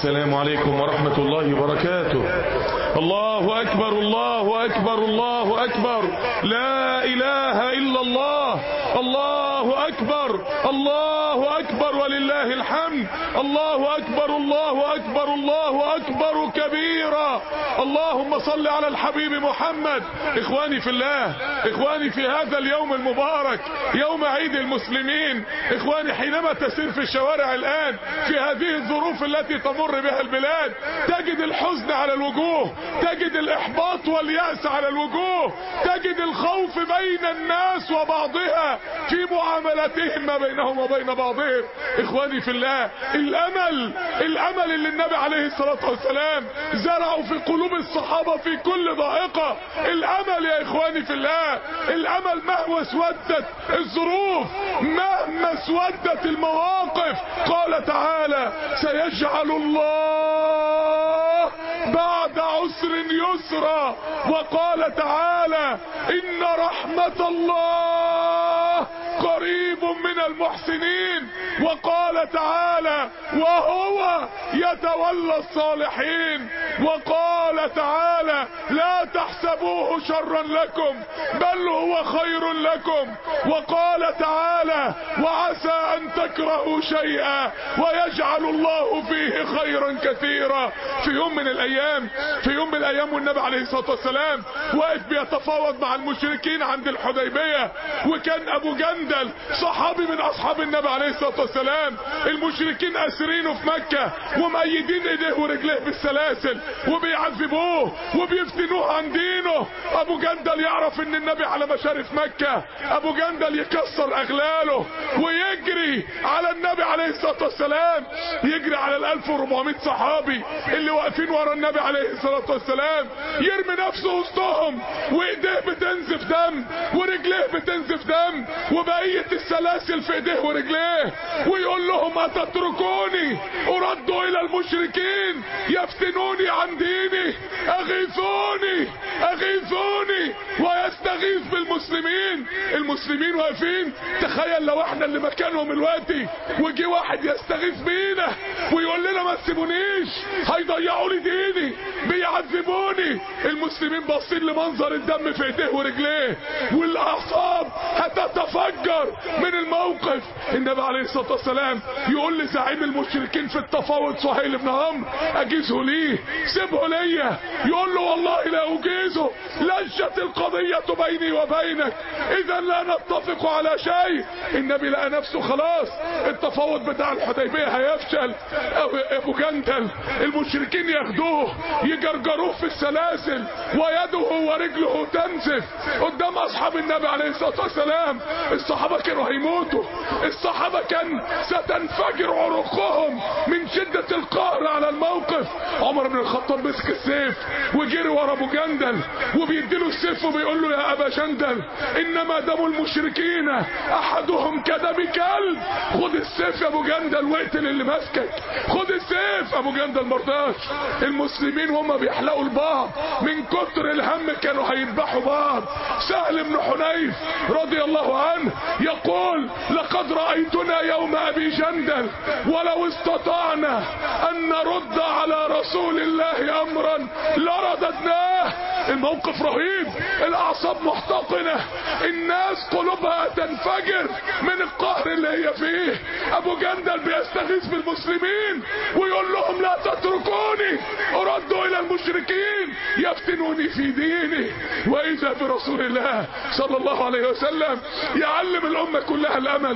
السلام عليكم ورحمة الله وبركاته الله أكبر الله أكبر الله أكبر لا إله إلا الله الله أكبر الله أكبر ولله الحمد الله أكبر الله أكبر الله أكبر كبيرا اللهم صل على الحبيب محمد إخواني في الله إخواني في هذا اليوم المبارك يوم عيد المسلمين إخواني حينما تسير في الشوارع الآن في هذه الظروف التي تمر بها البلاد تجد الحزن على الوجوه تجد الإحباط واليأس على الوجوه تجد الخوف بين الناس وبعضها في معاملتهم ما بينهم وبين بعضهم إخواني في الله الأمل الأمل اللي النبي عليه الصلاة والسلام زرعه في قلوب الصحابة في كل ضائقة الأمل يا إخواني في الله الأمل مهما اسودت الظروف مهما اسودت المواقف قال تعالى سيجعل الله بعد عسر يسرا وقال تعالى إن رحمة الله قريب من المحسنين وقال تعالى وهو يتولى الصالحين وقال تعالى لا تحسبوه شرا لكم بل هو خير لكم وقال تعالى وعسى ان تكرهوا شيئا ويجعل الله فيه خيرا كثيرا في يوم من الايام في يوم من الايام والنبي عليه الصلاه والسلام واقف بيتفاوض مع المشركين عند الحديبيه وكان ابو جندل صحابي من اصحاب النبي عليه الصلاه والسلام المشركين اسرينه في مكه ومأيدين ايديه ورجليه بالسلاسل وبيعذبوه وبيفتنوه عن دينه ابو جندل يعرف ان النبي على مشارف مكه ابو جندل يكسر اغلاله ويجري على النبي عليه الصلاه والسلام يجري على ال 1400 صحابي اللي واقفين ورا النبي عليه الصلاه والسلام يرمي نفسه وسطهم وايديه بتنزف دم ورجليه بتنزف دم وبقيه السلاسل في ايديه ورجليه ويقول لهم اتتركوني ارد الى المشركين يفتنوني عن ديني اغيثوني اغيثوني ويستغيث بالمسلمين المسلمين واقفين تخيل لو احنا اللي مكانهم دلوقتي وجي واحد يستغيث بينا ويقول لنا ما تسيبونيش هيضيعوا لي ديني بيعذبوني المسلمين باصين لمنظر الدم في ايديه ورجليه والاعصاب هتتفجر من الموقف النبي عليه الصلاه والسلام يقول لزعيم المشركين في التفاوض سهيل بن عمرو اجيزه ليه سيبه ليا يقول له والله لا اجيزه لجت القضيه بيني وبينك اذا لا نتفق على شيء النبي لقى نفسه خلاص التفاوض بتاع الحديبيه هيفشل ابو جندل المشركين ياخدوه يجرجروه في السلاسل ويده ورجله تنزف قدام اصحاب النبي عليه الصلاه والسلام الصحابه كانوا هيموتوا الصحابه كان ستنفجر عروقهم من شده القهر على الموقف عمر بن الخطاب مسك السيف وجري ورا ابو جندل وبيديله السيف وبيقول له يا ابا جندل انما دم المشركين احدهم كدم كلب خد السيف يا ابو جندل واقتل اللي ماسكك خد السيف ابو جندل مرضاش المسلمين وهم بيحلقوا البعض من كتر الهم كانوا هيذبحوا بعض سهل بن حنيف رضي الله عنه يقول لقد رأيتنا يوم ابي جندل ولو استطعنا ان نرد على رسول الله امرا لرددناه الموقف رهيب الاعصاب محتقنة الناس قلوبها تنفجر من القهر اللي هي فيه ابو جندل بيستغيث بالمسلمين ويقول لهم لا تتركوني اردوا الى المشركين يفتنوني في ديني واذا برسول الله صلى الله عليه وسلم يعلم الامة كلها الامل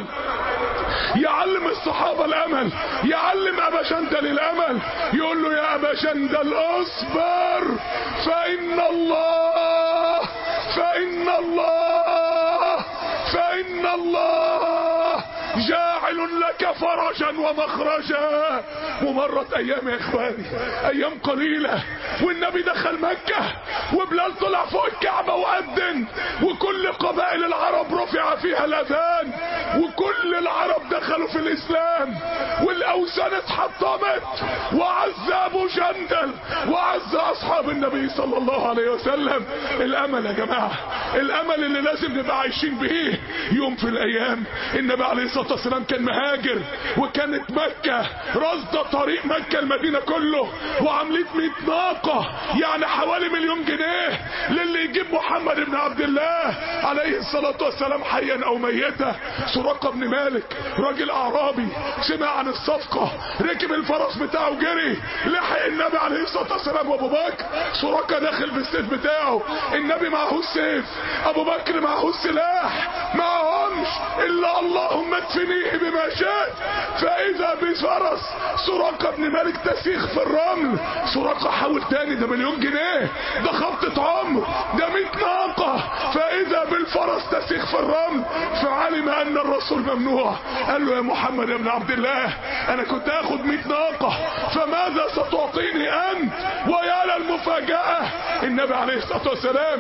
يعلم الصحابة الامل يعلم ابا جندل الامل يقول له يا ابا جندل اصبر فان الله فان الله فان الله جاعل لك فرجا ومخرجا ومرت ايام يا اخواني ايام قليلة والنبي دخل مكة وبلال طلع فوق الكعبة وأذن وكل قبائل العرب رفع فيها الاذان وكل العرب دخلوا في في الاسلام والاوثان اتحطمت وعز ابو جندل وعز اصحاب النبي صلى الله عليه وسلم الامل يا جماعة الامل اللي لازم نبقى عايشين بيه يوم في الايام النبي عليه الصلاة والسلام كان مهاجر وكانت مكة رصد طريق مكة المدينة كله وعاملين 100 ناقة يعني حوالي مليون جنيه للي يجيب محمد بن عبد الله عليه الصلاة والسلام حيا او ميتا سراقة بن مالك راجل اعرابي سمع عن الصفقة ركب الفرس بتاعه جري لحق النبي عليه الصلاة والسلام وابو بكر سراقة داخل بالسيف بتاعه النبي معه السيف ابو بكر معه السلاح معهمش الا اللهم ادفنيه بما شئت فاذا بفرس سراقة بن مالك تسيخ في الرمل سراقة حاول تاني ده مليون جنيه ده خبطة عمر ده 100 ناقة فاذا بالفرس تسيخ في الرمل فعلم ان الرسول ممنوع قال له يا محمد يا ابن عبد الله انا كنت اخد 100 ناقة فماذا ستعطيني انت ويا للمفاجأة النبي عليه الصلاة والسلام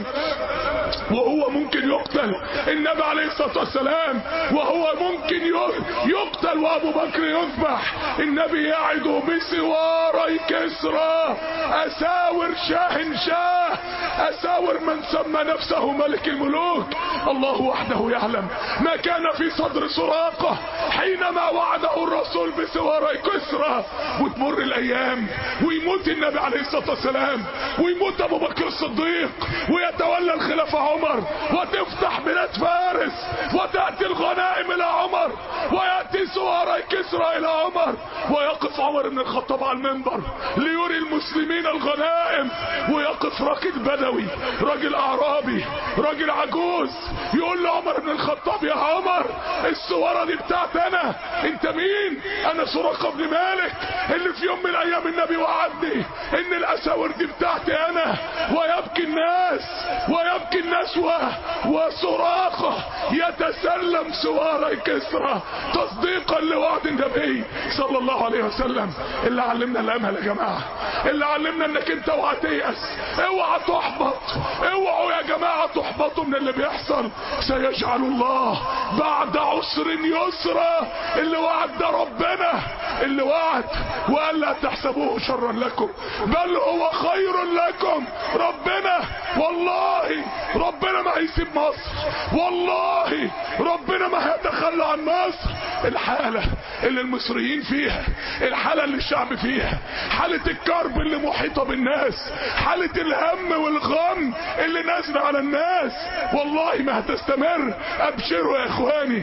وهو ممكن يقتل النبي عليه الصلاة والسلام وهو ممكن يقتل وابو بكر يذبح النبي يعد بسواري كسرى اساور شاه شاه اساور من سمى نفسه ملك الملوك الله وحده يعلم ما كان في صدر سراقة حينما وعده الرسول بسواري كسرى وتمر الايام ويموت النبي عليه الصلاة والسلام ويموت ابو بكر الصديق ويتولى الخلافة عمر وتفتح بلاد فارس وتأتي الغنائم الى عمر ويأتي سواري كسرى الى عمر ويقف عمر بن الخطاب على المنبر ليري المسلمين الغنائم ويقف راكد بدوي راجل اعرابي راجل عجوز يقول لعمر بن الخطاب يا عمر السوارة دي بتاعت انا انت مين انا سراقة بن مالك اللي في يوم من الايام النبي وعدني ان الاساور دي بتاعتي انا ويبكي الناس ويبكي الناس و... وسراقة يتسلم سواري كسرى تصديقا لوعد النبي صلى الله عليه وسلم اللي علمنا الامل يا جماعة اللي علمنا انك انت اوعى تيأس اوعى تحبط اوعوا يا جماعة تحبطوا من اللي بيحصل سيجعل الله بعد عسر يسرا اللي وعد ده ربنا اللي وعد وقال لا تحسبوه شرا لكم بل هو خير لكم ربنا والله ربنا ما هيسيب مصر والله ربنا ما هيتخلى عن مصر الحالة اللي المصريين فيها الحالة اللي الشعب فيها حالة الكرب اللي محيطة بالناس حالة الهم والغم اللي نازل على الناس والله ما هتستمر ابشروا يا اخواني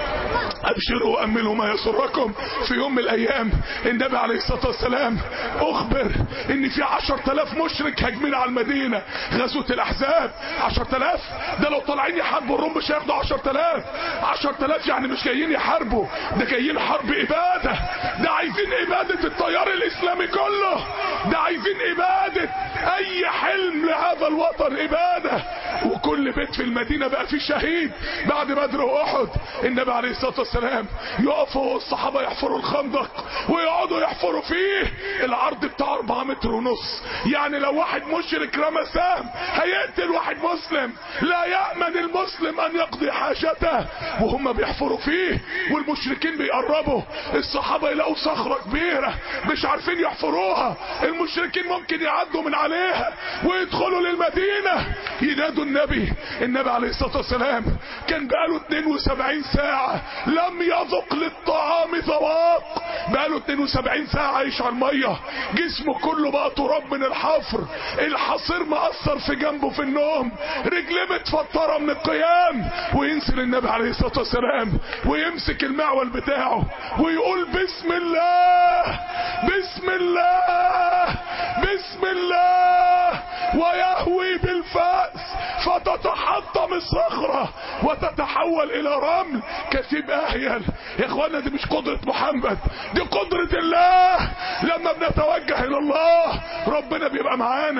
ابشروا واملوا ما يسركم في يوم من الايام النبي عليه الصلاة والسلام اخبر ان في عشر تلاف مشرك هاجمين على المدينة غزوة الاحزاب عشر تلاف ده لو طالعين يحاربوا الروم مش هياخدوا عشر تلاف عشر تلاف يعني مش جايين يحاربوا ده جايين حرب ابادة ده عايزين ابادة التيار الاسلامي كله ده عايزين ابادة اي حلم لهذا الوطن ابادة وكل بيت في المدينة بقى فيه شهيد بعد بدر واحد النبي عليه الصلاة والسلام يقفوا الصحابة يحفروا الخندق ويقعدوا يحفروا فيه العرض بتاع 4 متر ونص يعني لو واحد مشرك رمى سهم هيقتل واحد مسلم لا يأمن المسلم ان يقضي حاجته وهم بيحفروا فيه والمشركين بيقربوا الصحابة يلاقوا صخرة كبيرة مش عارفين يحفروها المشركين ممكن يعدوا من عليها ويدخلوا للمدينة ينادوا النبي النبي عليه الصلاة والسلام كان بقاله 72 ساعة لم يذق للطعام ذواق بقاله 72 ساعة عايش على المية جسمه كله بقى تراب من الحفر الحصير مأثر في جنبه في النوم رجليه متفطرة من القيام وينزل النبي عليه الصلاة والسلام ويمسك المعول بتاعه ويقول بسم الله بسم الله بسم الله ويهوي بالفأس فتتحطم الصخرة وتتحول الى رمل كثيب اهيل يا اخوانا دي مش قدرة محمد دي قدرة الله لما بنتوجه الى الله ربنا بيبقى معانا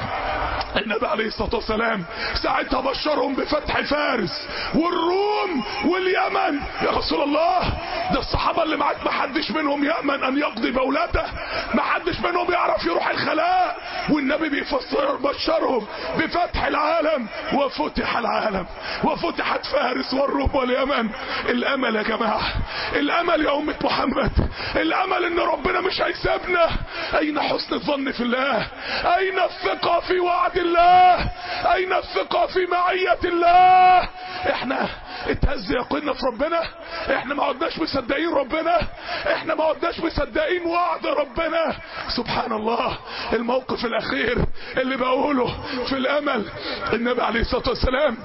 النبي عليه الصلاة والسلام ساعتها بشرهم بفتح فارس والروم واليمن يا رسول الله ده الصحابة اللي معاك محدش منهم يأمن ان يقضي بولته محدش منهم يعرف يروح الخلاء والنبي بيفسر بشرهم بفتح العالم وفتح العالم العالم وفتحت فارس والروم واليمن الامل يا جماعة الامل يا امة محمد الامل ان ربنا مش هيسيبنا اين حسن الظن في الله اين الثقة في وعد الله اين الثقة في معية الله احنا اتهز يقيننا في ربنا احنا ما عدناش مصدقين ربنا احنا ما عدناش مصدقين وعد ربنا سبحان الله الموقف الاخير اللي بقوله في الامل النبي عليه الصلاة والسلام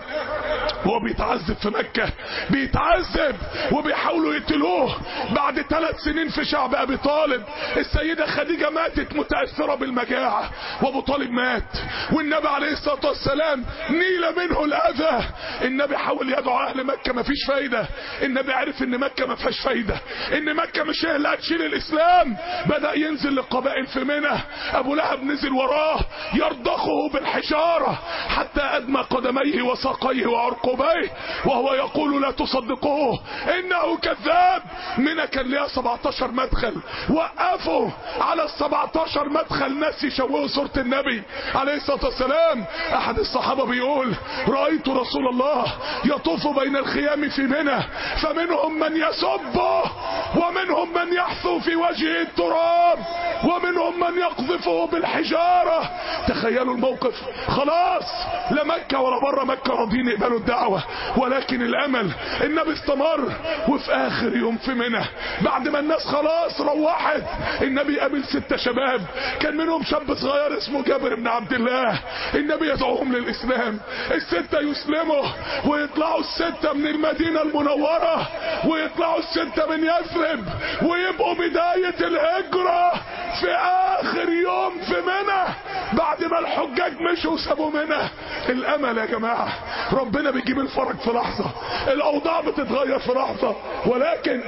هو بيتعذب في مكة بيتعذب وبيحاولوا يقتلوه بعد ثلاث سنين في شعب ابي طالب السيدة خديجة ماتت متأثرة بالمجاعة وابو طالب مات والنبي عليه الصلاة والسلام نيل منه الاذى النبي حاول يدعو اهل مكة مفيش فايدة النبي عرف ان مكة ما فيهاش فايدة ان مكة مش هي اللي هتشيل الاسلام بدأ ينزل للقبائل في منى ابو لهب نزل وراه يرضخه بالحجارة حتى ادمى قدميه وساقيه وعرقبيه وهو يقول لا تصدقوه انه كذاب منى كان ليها 17 مدخل وقفوا على ال 17 مدخل ناس يشوهوا صورة النبي عليه الصلاة والسلام احد الصحابة بيقول رأيت رسول الله يطوف بين الخيام في منى فمنهم من يسبه ومنهم من يحثو في وجهه التراب ومنهم من يقذفه بالحجارة تخيلوا الموقف خلاص لا مكة ولا بره مكة راضيين يقبلوا الدعوة ولكن الامل النبي استمر وفي اخر يوم في منى بعد ما الناس خلاص روحت النبي قابل ستة شباب كان منهم شاب صغير اسمه جابر بن عبد الله النبي يدعوهم للاسلام الستة يسلموا ويطلعوا الستة من المدينة المنورة ويطلعوا الستة من يثرب ويبقوا بداية الهجرة في اخر يوم في منى بعد ما الحجاج مشوا وسابوا منى الامل يا جماعة ربنا بيجيب الفرج في لحظة الاوضاع بتتغير في لحظة ولكن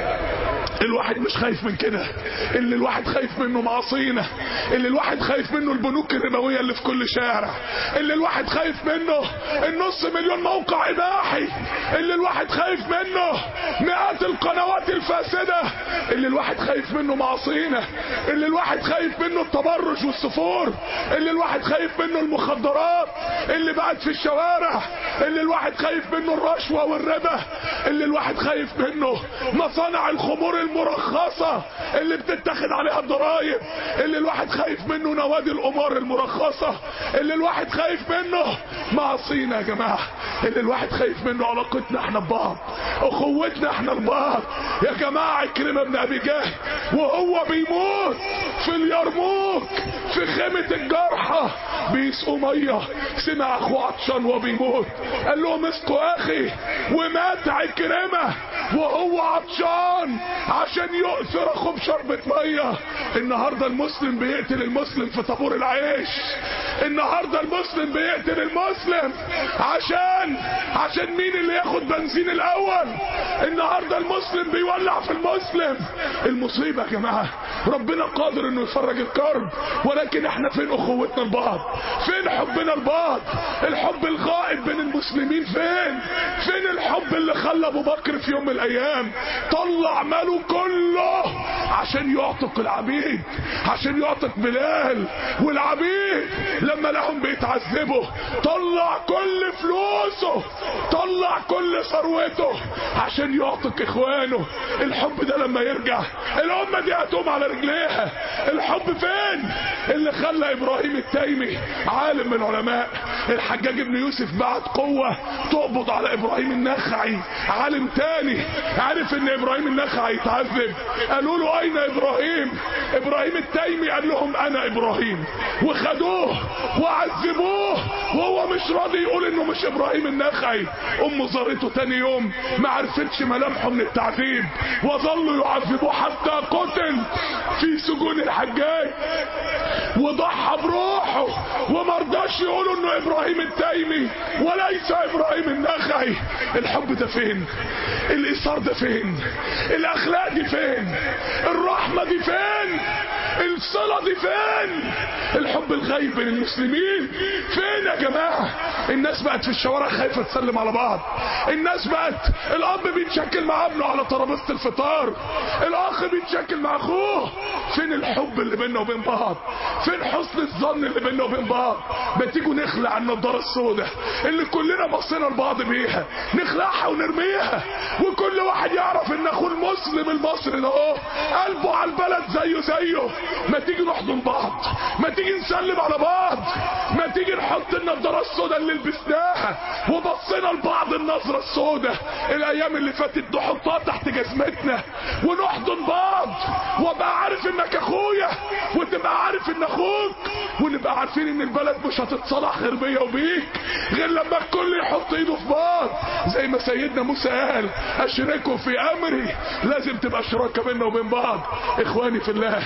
الواحد مش خايف من كده اللي الواحد خايف منه معاصينا اللي الواحد خايف منه البنوك الربوية اللي في كل شارع اللي الواحد خايف منه النص مليون موقع اباحي اللي الواحد خايف منه مئات القنوات الفاسدة اللي الواحد خايف منه معاصينا اللي الواحد خايف منه التبرج والسفور اللي الواحد خايف منه المخدرات اللي بقت في الشوارع اللي الواحد خايف منه الرشوة والربا اللي الواحد خايف منه مصانع الخمور المرخصة اللي بتتخذ عليها الضرائب اللي الواحد خايف منه نوادي القمار المرخصة اللي الواحد خايف منه معصينا يا جماعة اللي الواحد خايف منه علاقتنا احنا ببعض اخوتنا احنا ببعض يا جماعة كريمة بن ابي جهل وهو بيموت في اليرموك في خيمة الجرحى بيسقوا مية سمع اخوه عطشان وهو بيموت قال لهم اسقوا اخي ومات عكرمة وهو عطشان عشان يؤثر اخوه بشربة مية النهاردة المسلم بيقتل المسلم في طابور العيش النهاردة المسلم بيقتل المسلم عشان عشان مين اللي ياخد بنزين الاول النهاردة المسلم بيولع في المسلم المصيبة يا جماعة ربنا قادر انه يفرج الكرب ولكن احنا فين اخوتنا لبعض فين حبنا لبعض الحب الغائب بين المسلمين فين فين الحب اللي خلى ابو بكر في يوم من الايام طلع ماله كله عشان يعتق العبيد عشان يعتق بلال والعبيد لما لهم بيتعذبوا طلع كل فلوسه طلع كل ثروته عشان يعتق اخوانه الحب ده لما يرجع الامه دي هتقوم على رجليها الحب فين اللي خلى ابراهيم التيمي عالم من العلماء الحجاج بن يوسف بعت قوة تقبض على ابراهيم النخعي عالم تاني عارف ان ابراهيم النخعي يتعذب قالوا له اين ابراهيم ابراهيم التيمي قال لهم انا ابراهيم وخدوه وعذبوه وهو مش راضي يقول انه مش ابراهيم النخعي امه زارته تاني يوم ما عرفتش ملامحه من التعذيب وظلوا يعذبوه حتى قتل في سجون الحجاج وضحى بروحه وما رضاش يقولوا انه ابراهيم التيمي وليس ابراهيم النخعي الحب ده فين الايثار ده فين الاخلاق دي فين الرحمه دي فين الصله دي فين الحب الغيب بين المسلمين فين فين يا جماعة الناس بقت في الشوارع خايفة تسلم على بعض الناس بقت الاب بيتشكل مع ابنه على ترابيزة الفطار الاخ بيتشكل مع اخوه فين الحب اللي بيننا وبين بعض فين حسن الظن اللي بيننا وبين بعض ما تيجوا نخلع النضارة السوداء اللي كلنا بصينا لبعض بيها نخلعها ونرميها وكل واحد يعرف ان اخوه المسلم المصري ده اهو قلبه على البلد زيه زيه ما تيجي نحضن بعض ما تيجي نسلم على بعض ما تيجي نحط النضارة السوداء اللي لبسناها وبصينا لبعض النظرة السوداء الايام اللي فاتت نحطها تحت جزمتنا ونحضن بعض وابقى عارف انك اخويا وتبقى عارف ان اخوك ونبقى عارفين ان البلد مش هتتصلح غير بيا وبيك غير لما الكل يحط ايده في بعض زي ما سيدنا موسى قال اشركوا في امري لازم تبقى شراكه بيننا وبين بعض اخواني في الله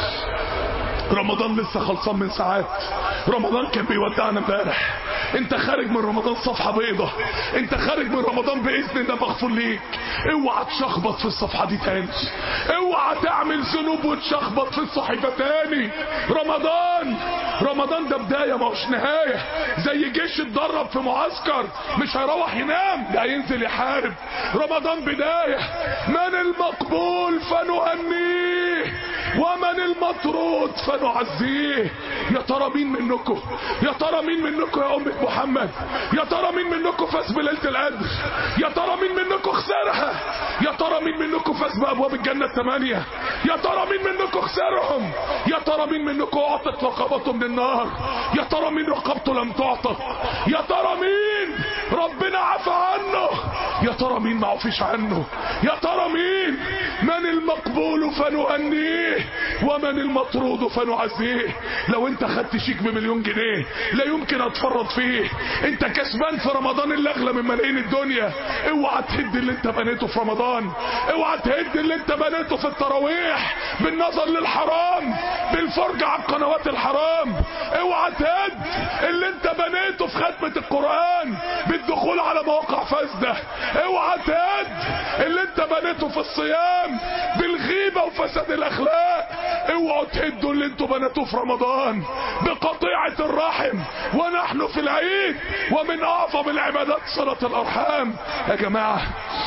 رمضان لسه خلصان من ساعات رمضان كان بيودعنا امبارح انت خارج من رمضان صفحه بيضة انت خارج من رمضان باذن الله مغفور ليك اوعى تشخبط في الصفحه دي تاني اوعى تعمل ذنوب وتشخبط في الصحيفه تاني رمضان رمضان ده بدايه ما هوش نهايه زي جيش اتدرب في معسكر مش هيروح ينام ده هينزل يحارب رمضان بدايه من المقبول فنهنيه ومن المطرود فنعزيه يا ترى مين منكم يا ترى مين منكم يا أمة محمد يا ترى مين منكم فاز بليلة القدر يا ترى مين منكم خسرها يا ترى مين منكم فاز بأبواب الجنة الثمانية يا ترى مين منكم خسرهم يا ترى مين منكم أعطت رقبته من النار يا ترى مين رقبته لم تعطى يا ترى مين ربنا عفى عنه يا ترى مين ما عفيش عنه يا ترى مين من المقبول فنهنيه ومن المطرود فنعزيه لو انت خدت شيك بمليون جنيه لا يمكن اتفرط فيه انت كسبان في رمضان اللي اغلى من ملايين الدنيا اوعى تهد اللي انت بنيته في رمضان اوعى تهد اللي انت بنيته في التراويح بالنظر للحرام بالفرجة على القنوات الحرام اوعى تهد اللي انت بنيته في ختمة القرآن بالدخول على مواقع فاسدة اوعى تهد اللي انت بنيته في الصيام بالغيبة وفساد الاخلاق اوعوا تهدوا اللي انتوا بنيتوه في رمضان بقطيعة الرحم ونحن في العيد ومن اعظم العبادات صلة الارحام يا جماعة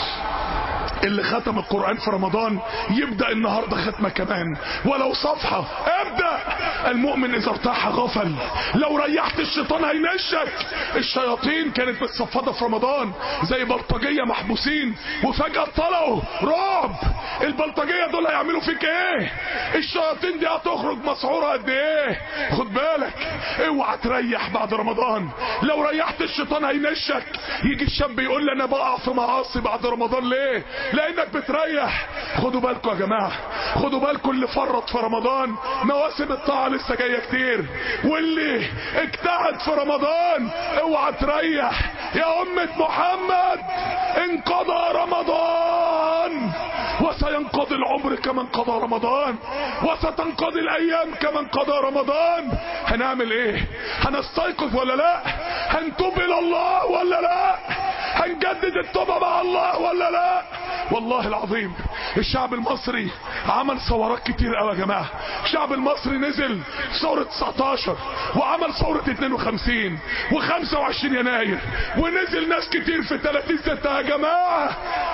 اللي ختم القرآن في رمضان يبدأ النهاردة ختمة كمان ولو صفحة ابدأ المؤمن اذا ارتاح غفل لو ريحت الشيطان هينشك الشياطين كانت متصفدة في رمضان زي بلطجية محبوسين وفجأة طلعوا رعب البلطجية دول هيعملوا فيك ايه الشياطين دي هتخرج مسعورة قد ايه خد بالك اوعى تريح بعد رمضان لو ريحت الشيطان هينشك يجي الشاب يقول لي انا بقع في معاصي بعد رمضان ليه لانك بتريح خدوا بالكم يا جماعة خدوا بالكم اللي فرط في رمضان مواسم الطاعة لسه جاية كتير واللي اجتهد في رمضان اوعى تريح يا أمة محمد انقضى رمضان وسينقضي العمر كما انقضى رمضان وستنقضي الايام كما انقضى رمضان هنعمل ايه هنستيقظ ولا لا هنتوب الى الله ولا لا هنجدد التوبه مع الله ولا لا والله العظيم الشعب المصري عمل ثورات كتير قوي يا جماعه الشعب المصري نزل ثوره 19 وعمل ثوره 52 و25 يناير ونزل ناس كتير في 30 6 يا جماعه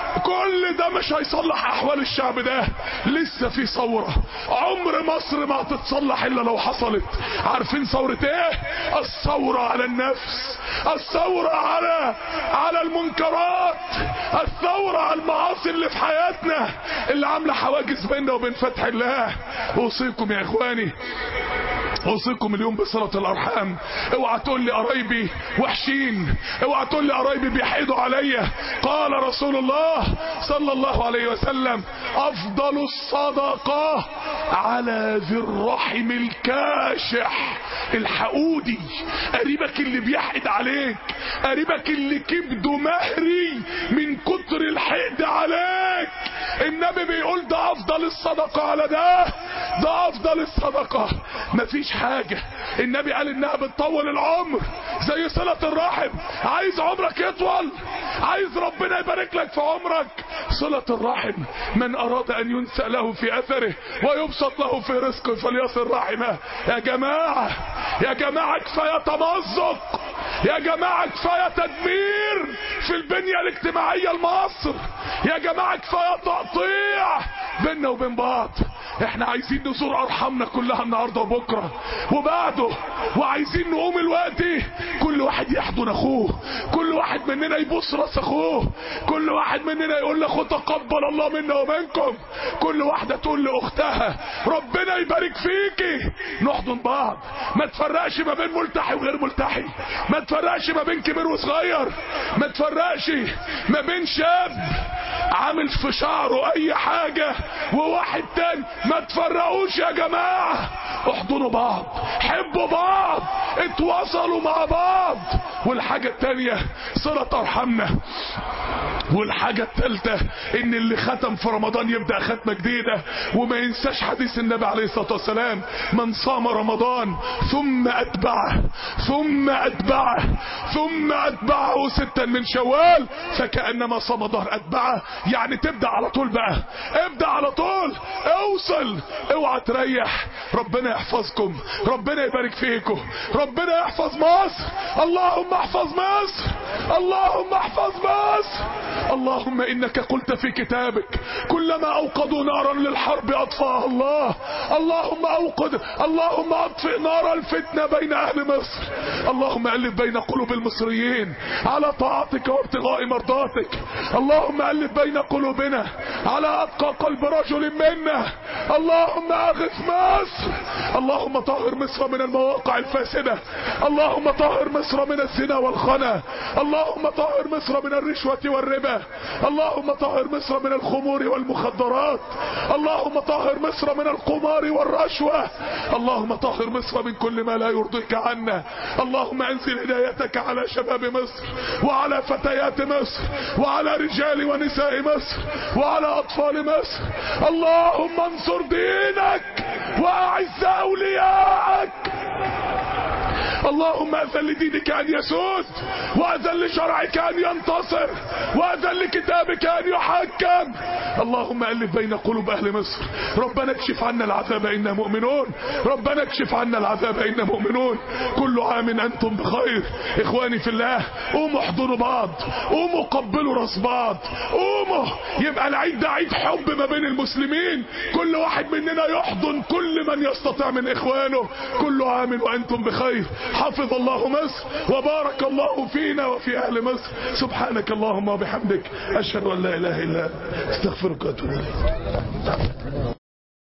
كل ده مش هيصلح احوال الشعب ده لسه في ثوره عمر مصر ما هتتصلح الا لو حصلت عارفين ثوره ايه الثوره على النفس الثوره على على المنكرات الثوره على المعاصي اللي في حياتنا اللي عامله حواجز بيننا وبين فتح الله اوصيكم يا اخواني اوصيكم اليوم بصلة الارحام اوعى تقول لي قرايبي وحشين اوعى تقول لي قرايبي بيحيدوا عليا قال رسول الله صلى الله عليه وسلم افضل الصدقة على ذي الرحم الكاشح الحقودي قريبك اللي بيحقد عليك قريبك اللي كبده مهري من كتر الحقد عليك النبي بيقول ده افضل الصدقة على ده ده افضل الصدقة مفيش حاجة النبي قال انها بتطول العمر زي صلة الرحم عايز عمرك يطول عايز ربنا يبارك لك في عمرك صلة الرحم من اراد ان ينسى له في اثره ويبسط له في رزقه فليصل رحمه يا جماعة يا جماعة كفاية تمزق يا جماعة كفاية تدمير في البنية الاجتماعية لمصر يا جماعة كفاية تقطيع بيننا وبين بعض احنا عايزين نزور ارحامنا كلها النهارده وبكره وبعده وعايزين نقوم الوقت كل واحد يحضن اخوه كل واحد مننا يبص راس اخوه كل واحد مننا يقول لاخوه تقبل الله منا ومنكم كل واحده تقول لاختها ربنا يبارك فيكي نحضن بعض ما تفرقش ما بين ملتحي وغير ملتحي ما تفرقش ما بين كبير وصغير ما تفرقش ما بين شاب عامل في شعره اي حاجة وواحد تاني ما تفرقوش يا جماعة احضنوا بعض حبوا بعض اتواصلوا مع بعض والحاجة التانية صلة ارحامنا والحاجة التالتة ان اللي ختم في رمضان يبدأ ختمة جديدة وما ينساش حديث النبي عليه الصلاة والسلام من صام رمضان ثم اتبعه ثم اتبعه ثم اتبعه ستا من شوال فكأنما صام ظهر اتبعه يعني تبدأ على طول بقى ابدأ على طول اوصل اوعى تريح ربنا يحفظكم ربنا يبارك فيكم ربنا يحفظ مصر اللهم احفظ مصر اللهم احفظ مصر اللهم انك قلت في كتابك كلما اوقدوا نارا للحرب اطفاها الله اللهم اوقد اللهم اطفئ نار الفتنه بين اهل مصر اللهم الف بين قلوب المصريين على طاعتك وابتغاء مرضاتك اللهم الف بين قلوبنا على اتقى قلب رجل منا اللهم اغث مصر اللهم طهر مصر من المواقع الفاسده اللهم طهر مصر من الزنا والخنا اللهم طهر مصر من الرشوه والربا اللهم طهر مصر من الخمور والمخدرات اللهم طهر مصر من القمار والرشوة اللهم طهر مصر من كل ما لا يرضيك عنا اللهم انزل هدايتك على شباب مصر وعلى فتيات مصر وعلى رجال ونساء مصر وعلى اطفال مصر اللهم انصر دينك واعز اولياءك اللهم اذن لدينك ان يسود واذن لشرعك ان ينتصر واذن لكتابك ان يحكم اللهم الف بين قلوب اهل مصر ربنا اكشف عنا العذاب انا مؤمنون ربنا اكشف عنا العذاب انا مؤمنون كل عام انتم بخير اخواني في الله قوموا احضنوا بعض قوموا قبلوا راس بعض قوموا يبقى العيد ده عيد حب ما بين المسلمين كل واحد مننا يحضن كل من يستطيع من اخوانه كل عام وانتم بخير حفظ الله مصر وبارك الله فينا وفي اهل مصر سبحانك اللهم وبحمدك اشهد ان لا اله الا انت استغفرك واتوب اليك